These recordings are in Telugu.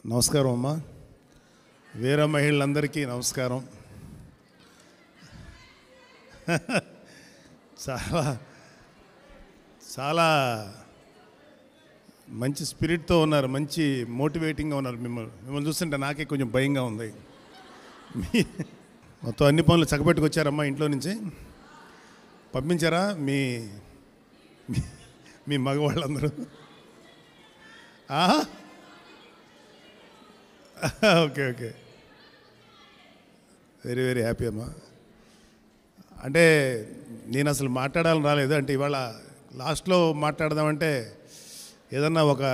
నమస్కారం అమ్మా వీర మహిళలందరికీ నమస్కారం చాలా చాలా మంచి స్పిరిట్తో ఉన్నారు మంచి మోటివేటింగ్గా ఉన్నారు మిమ్మల్ని మిమ్మల్ని చూస్తుంటే నాకే కొంచెం భయంగా ఉంది మీ మొత్తం అన్ని పనులు చక్కబెట్టుకొచ్చారమ్మా ఇంట్లో నుంచి పంపించారా మీ మీ- మీ మగవాళ్ళందరూ ఆహా okay okay very very happy అమ్మా అంటే నేను అసలు మాట్లాడాలని రాలేదు అంటే ఇవాళ లాస్ట్లో మాట్లాడదామంటే ఏదన్నా ఒక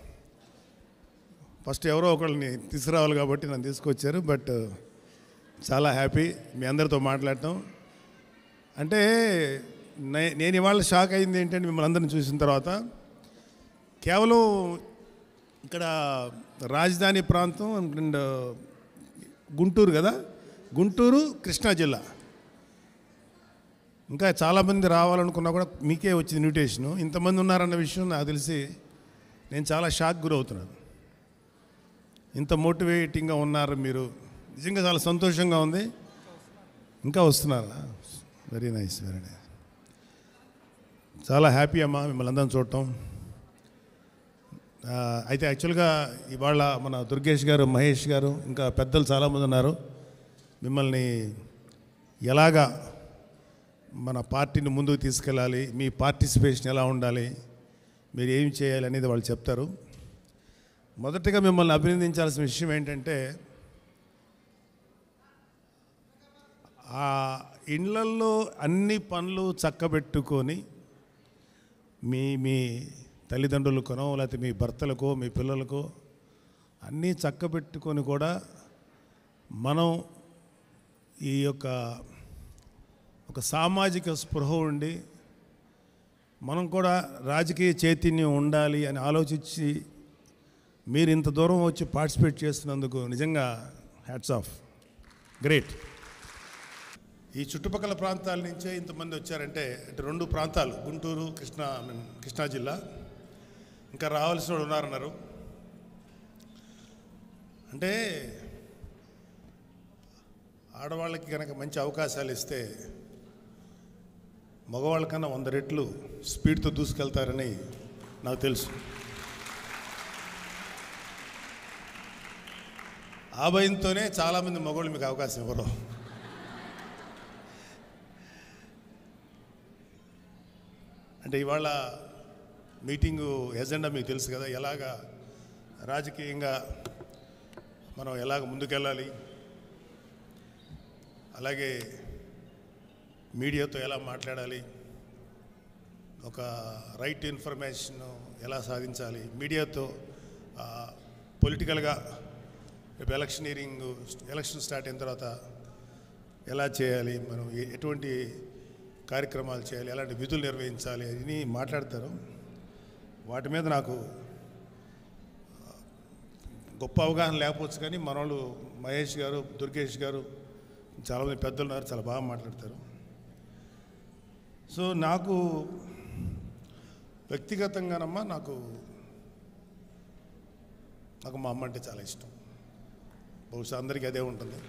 ఫస్ట్ ఎవరో ఒకళ్ళని తీసుకురావాలి కాబట్టి నన్ను తీసుకొచ్చారు బట్ చాలా హ్యాపీ మీ అందరితో మాట్లాడటం అంటే నే- నేను ఇవాళ షాక్ అయింది ఏంటంటే మిమ్మల్ని అందరిని చూసిన తర్వాత కేవలం ఇక్కడ రాజధాని ప్రాంతం అండ్ గుంటూరు కదా గుంటూరు కృష్ణా జిల్లా ఇంకా చాలామంది రావాలనుకున్నా కూడా మీకే వచ్చింది ఇన్విటేషను ఇంతమంది ఉన్నారన్న విషయం నాకు తెలిసి నేను చాలా షాక్ గురవుతున్నాను ఇంత మోటివేటింగ్గా ఉన్నారు మీరు నిజంగా చాలా సంతోషంగా ఉంది ఇంకా వస్తున్నారా వెరీ నైస్ వెరీ నైస్ చాలా హ్యాపీ అమ్మా మిమ్మల్ని అందరం చూడటం ఆ, అయితే యాక్చువల్గా ఇవాళ మన దుర్గేష్ గారు మహేష్ గారు ఇంకా పెద్దలు చాలామంది ఉన్నారు మిమ్మల్ని ఎలాగా మన పార్టీని ముందుకు తీసుకెళ్ళాలి మీ పార్టిసిపేషన్ ఎలా ఉండాలి మీరు ఏం చేయాలి అనేది వాళ్ళు చెప్తారు మొదటగా మిమ్మల్ని అభినందించాల్సిన విషయం ఏంటంటే ఆ ఇండ్లల్లో అన్ని పనులు చక్కబెట్టుకొని మీ మీ తల్లిదండ్రులకునో లేకపోతే మీ భర్తలకో మీ పిల్లలకో అన్నీ చక్కబెట్టుకొని కూడా మనం ఈ యొక్క ఒక సామాజిక స్పృహ ఉండి మనం కూడా రాజకీయ చైతన్యం ఉండాలి అని ఆలోచించి మీరు ఇంత దూరం వచ్చి పార్టిసిపేట్ చేస్తున్నందుకు నిజంగా హ్యాట్స్ ఆఫ్ గ్రేట్ ఈ చుట్టుపక్కల ప్రాంతాల నుంచే ఇంతమంది వచ్చారంటే అంటే రెండు ప్రాంతాలు గుంటూరు కృష్ణా I mean, కృష్ణా జిల్లా ఇంకా రావాల్సిన వాళ్ళు ఉన్నారన్నారు అంటే ఆడవాళ్ళకి కనుక మంచి అవకాశాలు ఇస్తే మగవాళ్ళకన్నా వంద రెట్లు స్పీడ్తో దూసుకెళ్తారని నాకు తెలుసు ఆ భయంతోనే చాలామంది మగవాళ్ళు మీకు అవకాశం ఇవ్వరు అంటే ఇవాళ మీటింగు ఎజెండా మీకు తెలుసు కదా ఎలాగా రాజకీయంగా మనం ఎలాగ ముందుకెళ్ళాలి అలాగే మీడియాతో ఎలా మాట్లాడాలి ఒక రైట్ ఇన్ఫర్మేషన్ ఎలా సాధించాలి మీడియాతో పొలిటికల్గా రేపు ఎలక్షనీరింగ్ ఎలక్షన్ స్టార్ట్ అయిన తర్వాత ఎలా చేయాలి మనం ఎ- ఎటువంటి కార్యక్రమాలు చేయాలి ఎలాంటి విధులు నిర్వహించాలి అని మాట్లాడతారు వాటి మీద నాకు ఆ, గొప్ప అవగాహన లేకపోవచ్చు కానీ మనోళ్ళు మహేష్ గారు దుర్గేష్ గారు చాలామంది పెద్దలు ఉన్నారు చాలా బాగా మాట్లాడతారు సో నాకు వ్యక్తిగతంగానమ్మా నాకు నాకు మా అమ్మ అంటే చాలా ఇష్టం బహుశా అందరికీ అదే ఉంటుంది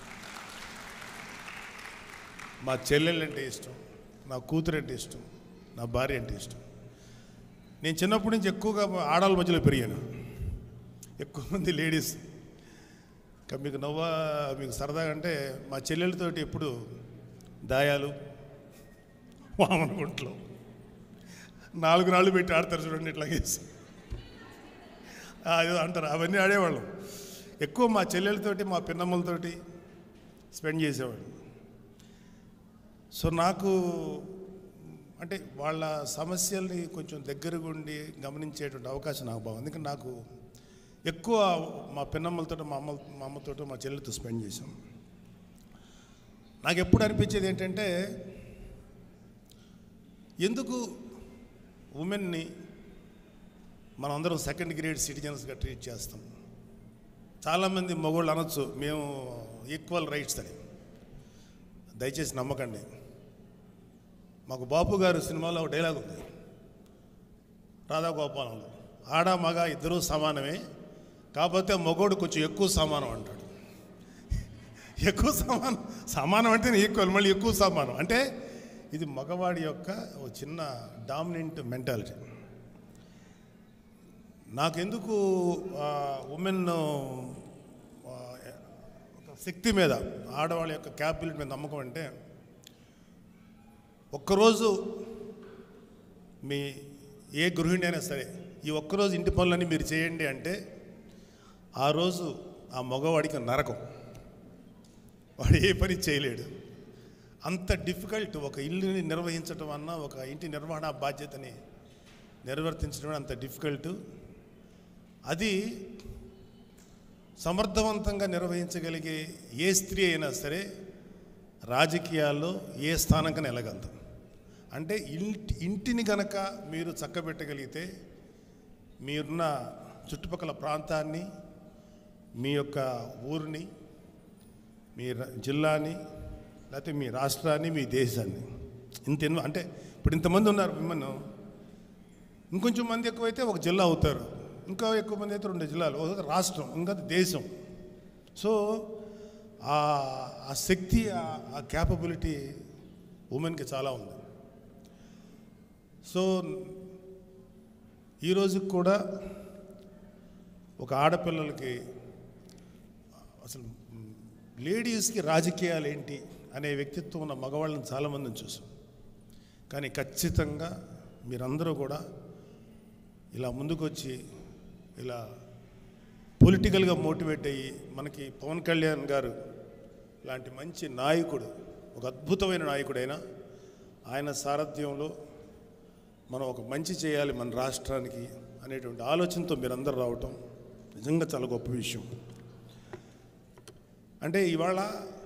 మా చెల్లెళ్ళు అంటే ఇష్టం నా కూతురు అంటే ఇష్టం నా భార్య అంటే ఇష్టం నేను చిన్నప్పటి నుంచి ఎక్కువగా ఆడవాళ్ళ మధ్యలో పెరిగాను ఎక్కువ మంది లేడీస్ ఇంకా మీకు నవ్వ మీకు సరదాగా అంటే మా చెల్లెలతోటి ఎప్పుడు దాయాలు వామనగుంట్లో నాలుగు రాళ్ళు పెట్టి ఆడతారు చూడండి ఇట్లా వేసి ఆ, ఏదో అంటారు అవన్నీ ఆడేవాళ్ళం ఎక్కువ మా చెల్లెలతోటి మా పిన్నమ్మలతోటి స్పెండ్ చేసేవాళ్ళం సో నాకు అంటే వాళ్ళ సమస్యల్ని కొంచెం దగ్గరగా ఉండి గమనించేటువంటి అవకాశం నాకు బాగుంది ఎందుకంటే నాకు ఎక్కువ మా పిన్నమ్మలతో మా అమ్మ మా అమ్మతో మా చెల్లెలతో స్పెండ్ చేశాం నాకు ఎప్పుడు అనిపించేది ఏంటంటే ఎందుకు ఉమెన్ని మనం అందరం సెకండ్ గ్రేడ్ సిటిజన్స్గా ట్రీట్ చేస్తాం చాలామంది మగవాళ్ళు అనొచ్చు మేము ఈక్వల్ రైట్స్ అని దయచేసి నమ్మకండి మాకు బాపు గారు సినిమాలో ఒక డైలాగ్ ఉంది రాధాగోపాలంలో ఆడ మగ ఇద్దరూ సమానమే కాకపోతే మగోడు కొంచెం ఎక్కువ సమానం అంటాడు ఎక్కువ సమానం సమానం అంటే ఈక్వల్ మళ్ళీ ఎక్కువ సమానం అంటే ఇది మగవాడి యొక్క ఒక చిన్న డామినెంట్ మెంటాలిటీ నాకెందుకు ఉమెన్ శక్తి మీద ఆడవాళ్ళ యొక్క క్యాపబిలిటీ మీద నమ్మకం అంటే ఒక్కరోజు మీ ఏ గృహిణి అయినా సరే ఈ ఒక్కరోజు ఇంటి పనులన్నీ మీరు చేయండి అంటే ఆ రోజు ఆ మగవాడికి నరకం వాడు ఏ పని చేయలేడు అంత డిఫికల్ట్ ఒక ఇల్లుని నిర్వహించడం అన్న ఒక ఇంటి నిర్వహణ బాధ్యతని నిర్వర్తించడం అంత డిఫికల్ట్ అది సమర్థవంతంగా నిర్వహించగలిగే ఏ స్త్రీ అయినా సరే రాజకీయాల్లో ఏ స్థానంకైనా వెళ్ళగలదు అంటే ఇంటి ఇంటిని గనక మీరు చక్కబెట్టగలిగితే మీరున్న చుట్టుపక్కల ప్రాంతాన్ని మీ యొక్క ఊరిని మీ ర- జిల్లాని లేకపోతే మీ రాష్ట్రాన్ని మీ దేశాన్ని ఇంత ఎన్నో అంటే ఇప్పుడు ఇంతమంది ఉన్నారు మిమ్మల్ని ఇంకొంచెం మంది ఎక్కువైతే ఒక జిల్లా అవుతారు ఇంకా ఎక్కువ మంది అయితే రెండు జిల్లాలు ఒక రాష్ట్రం ఇంకా దేశం సో ఆ ఆ శక్తి ఆ- ఆ క్యాపబిలిటీ ఉమెన్కి చాలా ఉంది సో ఈ రోజుకి కూడా ఒక ఆడపిల్లలకి అసలు లేడీస్కి రాజకీయాలు ఏంటి అనే వ్యక్తిత్వం ఉన్న మగవాళ్ళని చాలామందిని చూసాం కానీ ఖచ్చితంగా మీరందరూ కూడా ఇలా ముందుకొచ్చి ఇలా పొలిటికల్గా మోటివేట్ అయ్యి మనకి పవన్ కళ్యాణ్ గారు లాంటి మంచి నాయకుడు ఒక అద్భుతమైన నాయకుడైన ఆయన సారథ్యంలో మనం ఒక మంచి చేయాలి మన రాష్ట్రానికి అనేటువంటి ఆలోచనతో మీరందరూ రావటం నిజంగా చాలా గొప్ప విషయం అంటే ఇవాళ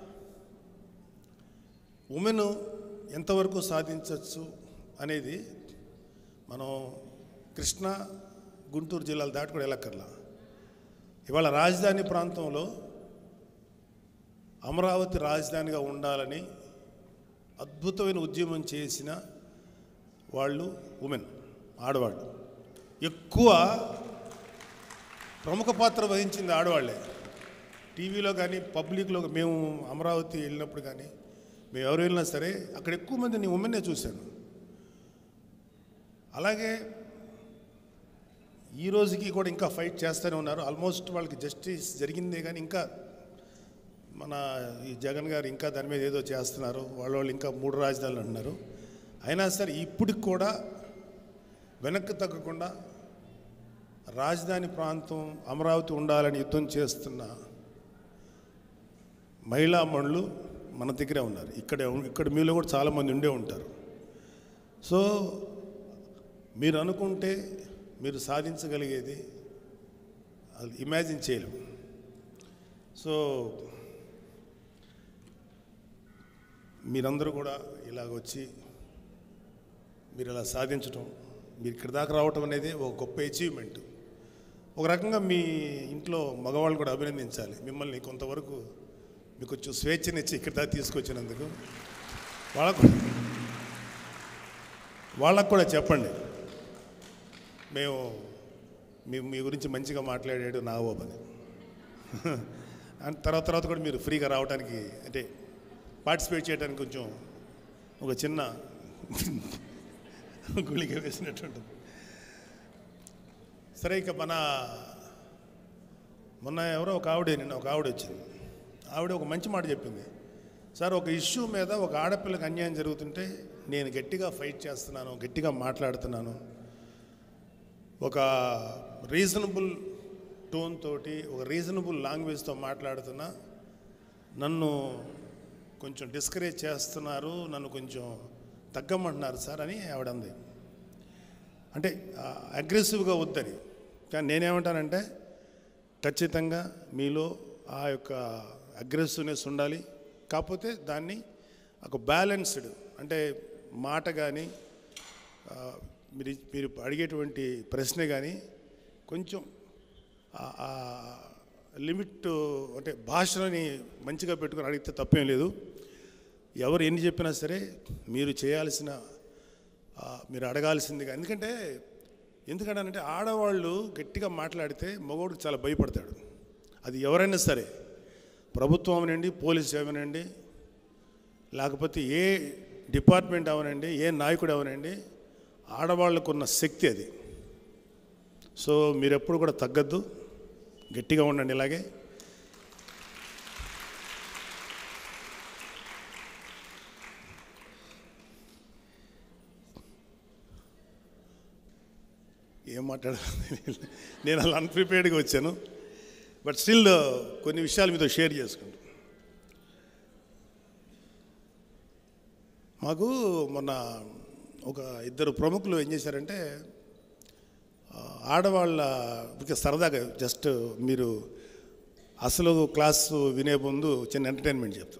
ఉమెన్ ఎంతవరకు సాధించవచ్చు అనేది మనం కృష్ణా గుంటూరు జిల్లాలు దాటి కూడా వెళ్ళక్కర్లా ఇవాళ రాజధాని ప్రాంతంలో అమరావతి రాజధానిగా ఉండాలని అద్భుతమైన ఉద్యమం చేసిన వాళ్ళు ఉమెన్ ఆడవాళ్ళు ఎక్కువ ప్రముఖ పాత్ర వహించింది ఆడవాళ్ళే టీవీలో కానీ పబ్లిక్లో మేము అమరావతి వెళ్ళినప్పుడు కానీ మేము ఎవరు వెళ్ళినా సరే అక్కడ ఎక్కువ మంది నేను ఉమెన్నే చూశాను అలాగే ఈ రోజుకి కూడా ఇంకా ఫైట్ చేస్తూనే ఉన్నారు ఆల్మోస్ట్ వాళ్ళకి జస్టిస్ జరిగిందే కానీ ఇంకా మన ఈ జగన్ గారు ఇంకా దాని మీద ఏదో చేస్తున్నారు వాళ్ళ వాళ్ళు ఇంకా మూడు రాజధానులు అంటున్నారు అయినా సరే ఇప్పటికి కూడా వెనక్కి తగ్గకుండా రాజధాని ప్రాంతం అమరావతి ఉండాలని యుద్ధం చేస్తున్న మహిళా మనులు మన దగ్గరే ఉన్నారు ఇక్కడ ఇక్కడ మీలో కూడా చాలామంది ఉండే ఉంటారు సో మీరు అనుకుంటే మీరు సాధించగలిగేది అది ఇమాజిన్ చేయలేం సో మీరందరూ కూడా ఇలాగ వచ్చి మీరు ఇలా సాధించటం మీరు ఇక్కడ దాకా రావటం అనేది ఒక గొప్ప అచీవ్మెంట్ ఒక రకంగా మీ ఇంట్లో మగవాళ్ళు కూడా అభినందించాలి మిమ్మల్ని కొంతవరకు మీకు కొంచెం స్వేచ్ఛనిచ్చి ఇక్కడ దాకా తీసుకొచ్చినందుకు వాళ్ళకు వాళ్ళకు కూడా చెప్పండి మేము మీ మీ గురించి మంచిగా మాట్లాడాడు నా ఓపని అండ్ తర్వాత తర్వాత కూడా మీరు ఫ్రీగా రావడానికి అంటే పార్టిసిపేట్ చేయడానికి కొంచెం ఒక చిన్న గుళిక వేసినట్టుంటుంది సరే ఇక మన మొన్న ఎవరో ఒక ఆవిడ నిన్న ఒక ఆవిడ వచ్చింది ఆవిడ ఒక మంచి మాట చెప్పింది సార్ ఒక ఇష్యూ మీద ఒక ఆడపిల్లకి అన్యాయం జరుగుతుంటే నేను గట్టిగా ఫైట్ చేస్తున్నాను గట్టిగా మాట్లాడుతున్నాను ఒక రీజనబుల్ టోన్ తోటి ఒక రీజనబుల్ లాంగ్వేజ్తో మాట్లాడుతున్నా నన్ను కొంచెం డిస్కరేజ్ చేస్తున్నారు నన్ను కొంచెం తగ్గమంటున్నారు సార్ అని ఆవిడ అంది అంటే అగ్రెసివ్గా వద్దని కానీ నేనేమంటానంటే ఖచ్చితంగా మీలో ఆ యొక్క అగ్రెసివ్నెస్ ఉండాలి కాకపోతే దాన్ని ఒక బ్యాలెన్స్డ్ అంటే మాట కానీ మీరు మీరు అడిగేటువంటి ప్రశ్న కానీ కొంచెం ఆ- ఆ లిమిట్ అంటే భాషని మంచిగా పెట్టుకొని అడిగితే తప్పేం లేదు ఎవరు ఎన్ని చెప్పినా సరే మీరు చేయాల్సిన ఆ, మీరు అడగాల్సిందిగా ఎందుకంటే ఎందుకంటే ఆడవాళ్ళు గట్టిగా మాట్లాడితే మగవాడికి చాలా భయపడతాడు అది ఎవరైనా సరే ప్రభుత్వం అవనండి పోలీస్ అవనండి లేకపోతే ఏ డిపార్ట్మెంట్ అవనండి ఏ నాయకుడు అవనండి ఆడవాళ్ళకున్న శక్తి అది సో మీరు ఎప్పుడు కూడా తగ్గద్దు గట్టిగా ఉండండి ఇలాగే ఏం మాట్లాడాలి నేను అలా అన్ప్రిపేర్డ్గా వచ్చాను బట్ స్టిల్ కొన్ని విషయాలు మీతో షేర్ చేసుకుంటాను మాకు మొన్న ఒక ఇద్దరు ప్రముఖులు ఏం చేశారంటే ఆ, ఆడవాళ్ళ ఇక సరదాగా జస్ట్ మీరు అసలు క్లాసు వినే ముందు చిన్న ఎంటర్టైన్మెంట్ చెప్తాం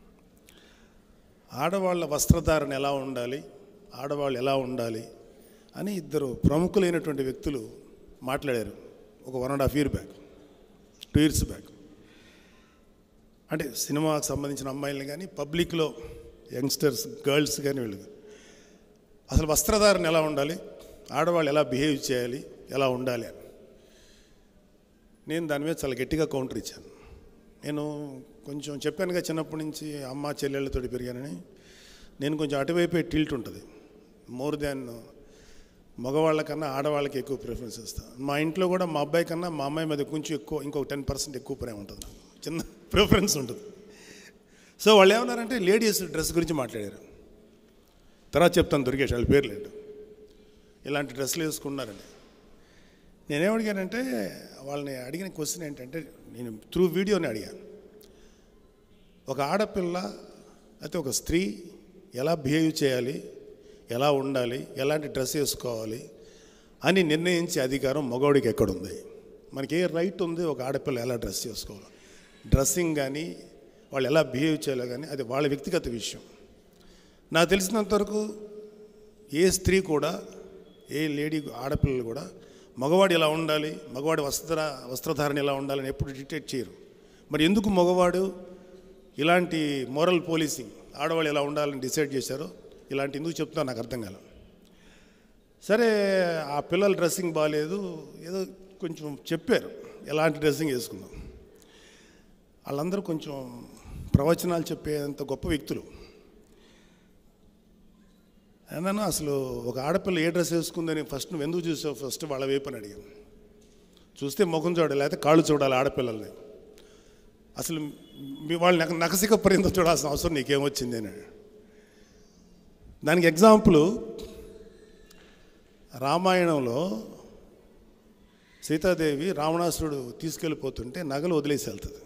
ఆడవాళ్ళ వస్త్రధారణ ఎలా ఉండాలి ఆడవాళ్ళు ఎలా ఉండాలి అని ఇద్దరు ప్రముఖులైనటువంటి వ్యక్తులు మాట్లాడారు ఒక one and half year back two years back అంటే సినిమాకు సంబంధించిన అమ్మాయిల్ని కానీ పబ్లిక్లో యంగ్స్టర్స్ గర్ల్స్ కానీ వీళ్ళు అసలు వస్త్రధారణ ఎలా ఉండాలి ఆడవాళ్ళు ఎలా బిహేవ్ చేయాలి ఎలా ఉండాలి అని నేను దాని మీద చాలా గట్టిగా కౌంటర్ ఇచ్చాను నేను కొంచెం చెప్పానుగా చిన్నప్పటి నుంచి అమ్మ చెల్లెళ్ళతో పెరిగానని నేను కొంచెం అటువైపే టిల్ట్ ఉంటుంది మోర్ దాన్ మగవాళ్ళ కన్నా ఆడవాళ్ళకి ఎక్కువ ప్రిఫరెన్స్ ఇస్తాను మా ఇంట్లో కూడా మా అబ్బాయి కన్నా మా అమ్మాయి మీద కొంచెం ఎక్కువ ఇంకొక టెన్ పర్సెంట్ ఎక్కువ ప్రేమ ఉంటుంది నాకు. చిన్న ప్రిఫరెన్స్ ఉంటుంది సో వాళ్ళు ఏమన్నారంటే లేడీస్ డ్రెస్ గురించి మాట్లాడారు తర్వాత చెప్తాను దొరికేసి వాళ్ళ పేర్లు ఏంటో ఇలాంటి డ్రెస్సులు వేసుకున్నారండి నేనేం అడిగానంటే వాళ్ళని అడిగిన క్వశ్చన్ ఏంటంటే నేను త్రూ వీడియోని అడిగాను ఒక ఆడపిల్ల అయితే ఒక స్త్రీ ఎలా బిహేవ్ చేయాలి ఎలా ఉండాలి ఎలాంటి డ్రెస్ వేసుకోవాలి అని నిర్ణయించే అధికారం మగవాడికి ఎక్కడుంది మనకి ఏ రైట్ ఉంది ఒక ఆడపిల్ల ఎలా డ్రెస్ చేసుకోవాలి డ్రెస్సింగ్ కానీ వాళ్ళు ఎలా బిహేవ్ చేయాలో కానీ అది వాళ్ళ వ్యక్తిగత విషయం నాకు తెలిసినంతవరకు ఏ స్త్రీ కూడా ఏ లేడీ ఆడపిల్లలు కూడా మగవాడు ఎలా ఉండాలి మగవాడి వస్త్ర వస్త్రధారణ ఎలా ఉండాలని ఎప్పుడు డిక్టేట్ చేయరు మరి ఎందుకు మగవాడు ఇలాంటి మోరల్ పోలీసింగ్ ఆడవాళ్ళు ఎలా ఉండాలని డిసైడ్ చేశారో ఇలాంటి ఎందుకు చెప్తున్నా నాకు అర్థం కాల సరే ఆ పిల్లల డ్రెస్సింగ్ బాగాలేదు ఏదో కొంచెం చెప్పారు ఎలాంటి డ్రెస్సింగ్ వేసుకుందాం వాళ్ళందరూ కొంచెం ప్రవచనాలు చెప్పేంత గొప్ప వ్యక్తులు అన్నాను అసలు ఒక ఆడపిల్ల ఏ డ్రెస్ వేసుకుందని ఫస్ట్ నువ్వు ఎందుకు చూసావు ఫస్ట్ వాళ్ళ వైపు అని అడిగాను చూస్తే ముఖం చూడాలి లేకపోతే కాళ్ళు చూడాలి ఆడపిల్లల్ని అసలు మీ వాళ్ళు నక నకసిక పర్యంతం చూడాల్సిన అవసరం నీకేమొచ్చింది అని దానికి ఎగ్జాంపుల్ రామాయణంలో సీతాదేవి రావణాసురుడు తీసుకెళ్ళిపోతుంటే నగలు వదిలేసి వెళ్తుంది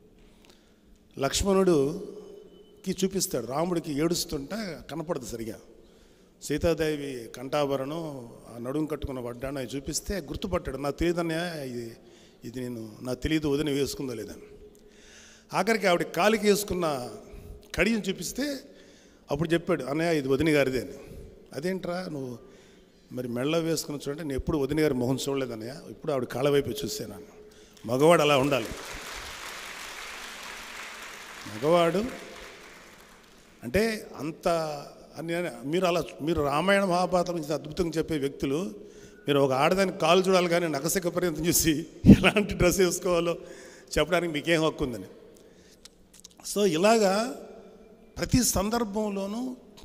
లక్ష్మణుడుకి చూపిస్తాడు రాముడికి ఏడుస్తుంటే కనపడదు సరిగా సీతాదేవి కంఠాభరణం ఆ నడుము కట్టుకున్న వడ్డాను అవి చూపిస్తే గుర్తుపట్టాడు నాకు తెలియదన్నయ్య ఇది ఇది నేను నాకు తెలియదు వదిన వేసుకుందో లేదని ఆఖరికి ఆవిడ కాలికి వేసుకున్న కడియం చూపిస్తే అప్పుడు చెప్పాడు అన్నయ్య ఇది వదిన గారిదే అని అదేంట్రా నువ్వు మరి మెళ్ళ వేసుకుని చూడంటే నేను ఎప్పుడు వదిన గారి మొహం చూడలేదన్నయ్య ఇప్పుడు ఆవిడ కాళ్ళ వైపు చూసాను మగవాడు అలా ఉండాలి మగవాడు అంటే అంత అని మీరు అలా మీరు రామాయణ మహాభారతం నుంచి అద్భుతంగా చెప్పే వ్యక్తులు మీరు ఒక ఆడదానికి కాలు చూడాలి కానీ నకసిక పర్యంతం చూసి ఎలాంటి డ్రెస్ వేసుకోవాలో చెప్పడానికి మీకేం హక్కు ఉందని సో ఇలాగా ప్రతి సందర్భంలోనూ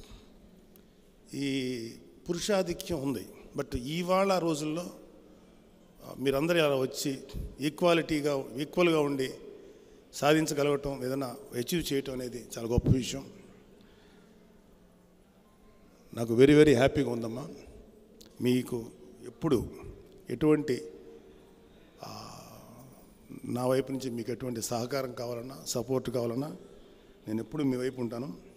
ఈ పురుషాధిక్యం ఉంది బట్ ఇవాళ రోజుల్లో ఆ, మీరందరూ ఇలా వచ్చి ఈక్వాలిటీగా ఈక్వల్గా ఉండి సాధించగలగటం ఏదైనా అచీవ్ చేయటం అనేది చాలా గొప్ప విషయం నాకు వెరీ వెరీ హ్యాపీగా ఉందమ్మా మీకు ఎప్పుడు ఎటువంటి ఆ, నా వైపు నుంచి మీకు ఎటువంటి సహకారం కావాలన్నా సపోర్ట్ కావాలన్నా నేను ఎప్పుడు మీ వైపు ఉంటాను